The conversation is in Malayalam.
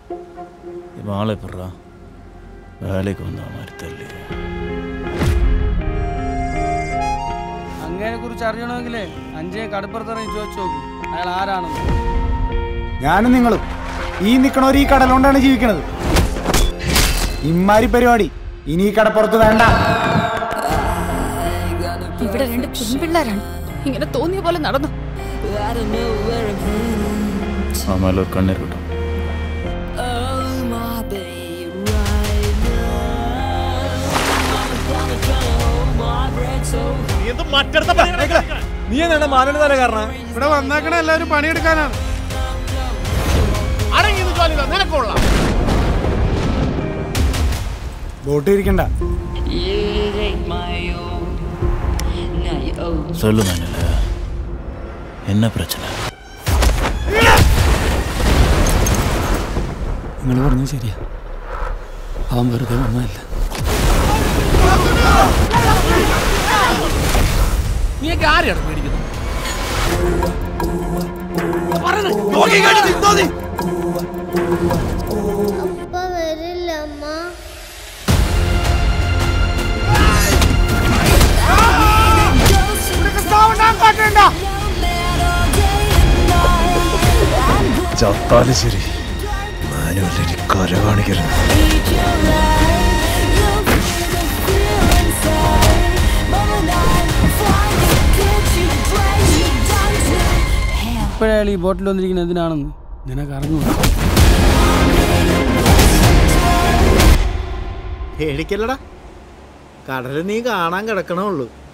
இவன் ஆளை போடுறா வேலைக்கு வந்த மாதிரி தெரியல അങ്ങനെ കുറിച്ച് അറിയണമെങ്കിലേ അഞ്ചേ കടപ്പുറത്തിറങ്ങി ചോദിച്ചു നോക്ക് അയാൾ ആരാണെന്ന് ഞാനും നിങ്ങളും ഈ നിക്കണവർ ഈ കടലുകൊണ്ടാണ് ജീവിക്കണത് ഇമ്മാരി പരിപാടി ഇനി ഈ കടപ്പുറത്ത് വേണ്ട ഇവിടെ രണ്ട് പെൺപിള്ളേരാണ് ഇങ്ങനെ തോന്നിയ പോലെ നടന്നു அவன் மேலே ஒரு கண்ணீர் இருக்கட்டும் നീ എന്താണ് മാനന്റെ തല കാരണം ഇവിടെ വന്നേക്കണ എല്ലാവരും പണിയെടുക്കാനാണ് ബോട്ട് ഇരിക്കണ്ട சொல்லு மேனில் என்ன பிரச்சனை നിങ്ങൾ പറഞ്ഞത് ശരിയാ അവൻ വെറുതെ വന്നതല്ല നീയൊക്കെ ആരെയാണ് പേടിക്കുന്നത് അപ്പ വരില്ല അമ്മ ചത്താലും ശരി മാനുവല്ല കര കാണിക്കരുത് ഇപ്പോഴയാൾ ഈ ബോട്ടിൽ വന്നിരിക്കുന്നത് എന്തിനാണെന്ന് നിനക്ക് അറിഞ്ഞു പേടിക്കല്ലടാ കടല് നീ കാണാൻ കിടക്കണേ ഉള്ളൂ